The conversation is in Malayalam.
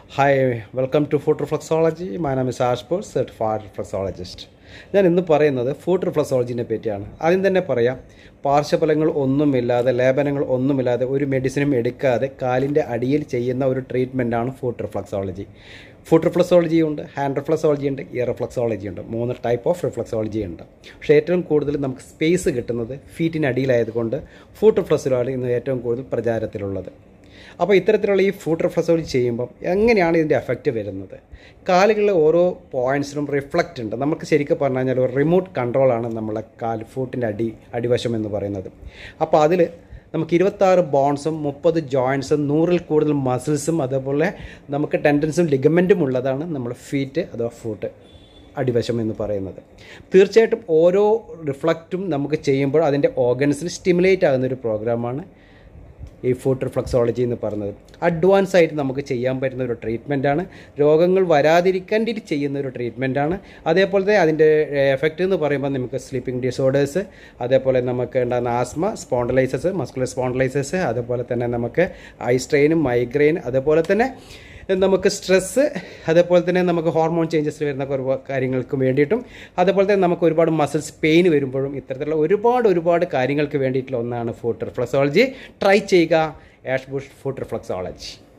hi welcome to foot reflexology my name is Ashpur certified reflexologist ഞാൻ ഇന്ന് പറയുന്നത് ഫുഡ് റിഫ്ലക്സോളജിനെ പറ്റിയാണ് ആദ്യം തന്നെ പറയാം പാർശ്വഫലങ്ങൾ ഒന്നുമില്ലാതെ ലേപനങ്ങൾ ഒന്നുമില്ലാതെ ഒരു മെഡിസിനും എടുക്കാതെ കാലിൻ്റെ അടിയിൽ ചെയ്യുന്ന ഒരു ട്രീറ്റ്മെൻറ്റാണ് ഫുഡ് റിഫ്ലക്സോളജി ഫുഡ് റിഫ്ലക്സോളജി ഉണ്ട് ഹാൻഡ് റിഫ്ലക്സോളജി ഉണ്ട് ഇയർ റിഫ്ലക്സോളജി ഉണ്ട് മൂന്ന് ടൈപ്പ് ഓഫ് റിഫ്ലക്സോളജി ഉണ്ട് പക്ഷേ ഏറ്റവും കൂടുതൽ നമുക്ക് സ്പേസ് കിട്ടുന്നത് ഫീറ്റിനടിയിലായതുകൊണ്ട് ഫുഡ് റിഫ്ലക്സോളജി ഇന്ന് ഏറ്റവും കൂടുതൽ പ്രചാരത്തിലുള്ളത് അപ്പോൾ ഇത്തരത്തിലുള്ള ഈ ഫുഡ് റിഫ്ലക്സോളജി ചെയ്യുമ്പം എങ്ങനെയാണ് ഇതിൻ്റെ എഫക്റ്റ് വരുന്നത് കാലുകളിലെ ഓരോ പോയിൻറ്റ്സിനും റിഫ്ലക്റ്റ് ഉണ്ട് നമുക്ക് ശരിക്കും പറഞ്ഞു കഴിഞ്ഞാൽ ഒരു റിമോട്ട് കൺട്രോളാണ് നമ്മളെ കാൽ ഫുട്ടിൻ്റെ അടി അടിവശം എന്ന് പറയുന്നത് അപ്പോൾ അതിൽ നമുക്ക് ഇരുപത്താറ് ബോൺസും മുപ്പത് ജോയിൻസും നൂറിൽ കൂടുതൽ മസിൽസും അതേപോലെ നമുക്ക് ടെൻഡൻസും ലിഗമെൻറ്റും ഉള്ളതാണ് നമ്മുടെ ഫീറ്റ് അഥവാ ഫുട്ട് അടിവശം എന്ന് പറയുന്നത് തീർച്ചയായിട്ടും ഓരോ റിഫ്ലക്റ്റും നമുക്ക് ചെയ്യുമ്പോൾ അതിൻ്റെ ഓർഗൻസിന് സ്റ്റിമുലേറ്റ് ആകുന്ന ഒരു പ്രോഗ്രാമാണ് ഈ ഫുഡ് റിഫ്ലക്സോളജി എന്ന് പറയുന്നത് അഡ്വാൻസ് ആയിട്ട് നമുക്ക് ചെയ്യാൻ പറ്റുന്ന ഒരു ട്രീറ്റ്മെൻറ്റാണ് രോഗങ്ങൾ വരാതിരിക്കേണ്ടിയിട്ട് ചെയ്യുന്ന ഒരു ട്രീറ്റ്മെൻറ്റാണ് അതേപോലെ തന്നെ അതിൻ്റെ എഫക്റ്റ് എന്ന് പറയുമ്പോൾ നമുക്ക് സ്ലീപ്പിംഗ് ഡിസോർഡേഴ്സ് അതേപോലെ നമുക്ക് ഉണ്ടാകുന്ന ആസ്മ സ്പോണ്ടലൈസസ് മസ്കുലർ സ്പോണ്ടലൈസസ് അതേപോലെ തന്നെ നമുക്ക് ഐ സ്ട്രെയിനും മൈഗ്രെയിൻ അതേപോലെ തന്നെ നമുക്ക് സ്ട്രെസ്സ് അതേപോലെ തന്നെ നമുക്ക് ഹോർമോൺ ചേഞ്ചസ് വരുന്ന ഒരു കാര്യങ്ങൾക്ക് വേണ്ടിയിട്ടും അതേപോലെ തന്നെ നമുക്ക് ഒരുപാട് മസിൽസ് പെയിൻ വരുമ്പോഴും ഇത്തരത്തിലുള്ള ഒരുപാട് ഒരുപാട് കാര്യങ്ങൾക്ക് വേണ്ടിയിട്ടുള്ള ഒന്നാണ് ഫുഡ് റിഫ്ലക്സോളജി ട്രൈ ചെയ്യുക ആഷ് ബുഷ് ഫുഡ് റിഫ്ലക്സോളജി